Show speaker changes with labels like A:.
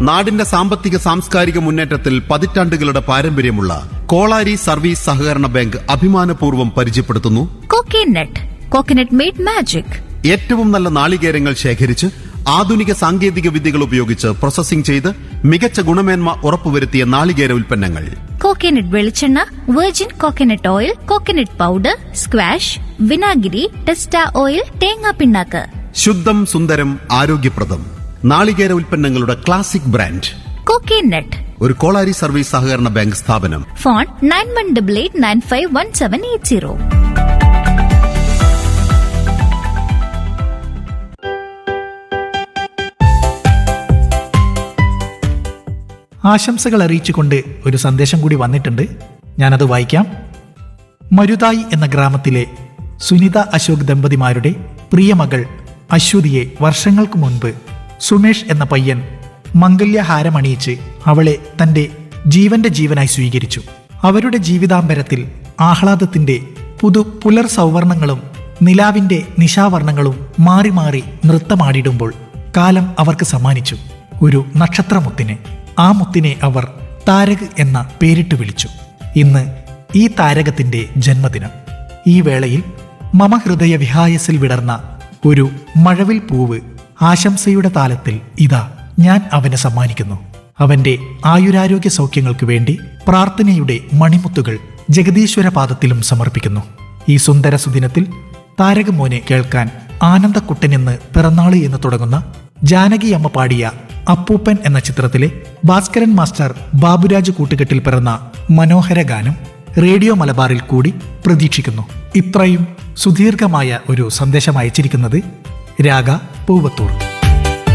A: നാടിന്റെ സാമ്പത്തിക സാംസ്കാരിക മുന്നേറ്റത്തിൽ പതിറ്റാണ്ടുകളുടെ പാരമ്പര്യമുള്ള കോളാരി സർവീസ് സഹകരണ ബാങ്ക് അഭിമാനപൂർവ്വം പരിചയപ്പെടുത്തുന്നു
B: കോക്കനട്ട് കോക്കനട്ട് മെയ്ഡ് മാജിക്
A: ഏറ്റവും നല്ല നാളികേരങ്ങൾ ശേഖരിച്ച് ആധുനിക സാങ്കേതിക വിദ്യകൾ ഉപയോഗിച്ച് പ്രോസസ്സിംഗ് ചെയ്ത് മികച്ച ഗുണമേന്മ ഉറപ്പുവരുത്തിയ നാളികേര ഉൽപ്പന്നങ്ങൾ
B: കോക്കനട്ട് വെളിച്ചെണ്ണ virgin coconut oil coconut powder squash വിനാഗിരി ടെസ്റ്റ ഓയിൽ തേങ്ങാ പിണ്ണാക്ക്
A: ശുദ്ധം സുന്ദരം ആരോഗ്യപ്രദം നാളികേര ഉൽപ്പന്നങ്ങളുടെ ക്ലാസിക് ബ്രാൻഡ്
B: കോക്കനട്ട്
A: ഒരു കോളാരി സർവീസ് സഹകരണ ബാങ്ക് സ്ഥാപനം
B: phone nine one double eight nine five one seven eight zero
C: ആശംസകൾ അറിയിച്ചുകൊണ്ട് ഒരു സന്ദേശം കൂടി വന്നിട്ടുണ്ട് ഞാനത് വായിക്കാം മരുതായി എന്ന ഗ്രാമത്തിലെ സുനിത അശോക് ദമ്പതിമാരുടെ പ്രിയ മകൾ അശ്വതിയെ വർഷങ്ങൾക്ക് മുൻപ് സുമേഷ് എന്ന പയ്യൻ മംഗല്യഹാരമണിയിച്ച് അവളെ തന്റെ ജീവന്റെ ജീവനായി സ്വീകരിച്ചു അവരുടെ ജീവിതാംബരത്തിൽ ആഹ്ലാദത്തിന്റെ പുതു പുലർ സൗവർണങ്ങളും നിലാവിന്റെ നിശാവർണ്ണങ്ങളും മാറി മാറി നൃത്തമാടിടുമ്പോൾ കാലം അവർക്ക് സമ്മാനിച്ചു ഒരു നക്ഷത്രമുത്തിനെ ആ മുത്തിനെ അവർ താരക് എന്ന പേരിട്ട് വിളിച്ചു ഇന്ന് ഈ താരകത്തിന്റെ ജന്മദിനം ഈ വേളയിൽ മമ ഹൃദയ വിഹായസിൽ വിടർന്ന ഒരു മഴവിൽ പൂവ് ആശംസയുടെ താലത്തിൽ ഇതാ ഞാൻ അവന് സമ്മാനിക്കുന്നു അവന്റെ ആയുരാരോഗ്യ സൗഖ്യങ്ങൾക്ക് വേണ്ടി പ്രാർത്ഥനയുടെ മണിമുത്തുകൾ ജഗദീശ്വര പാദത്തിലും സമർപ്പിക്കുന്നു ഈ സുന്ദര സുദിനത്തിൽ താരകമോനെ കേൾക്കാൻ ആനന്ദക്കുട്ടനെന്ന് പിറന്നാള് എന്ന് തുടങ്ങുന്ന ജാനകിയമ്മ പാടിയ അപ്പൂപ്പൻ എന്ന ചിത്രത്തിലെ ഭാസ്കരൻ മാസ്റ്റർ ബാബുരാജ് കൂട്ടുകെട്ടിൽ പിറന്ന മനോഹര ഗാനം റേഡിയോ മലബാറിൽ കൂടി പ്രതീക്ഷിക്കുന്നു ഇത്രയും സുദീർഘമായ ഒരു സന്ദേശം അയച്ചിരിക്കുന്നത് രാഗ പൂവത്തൂർ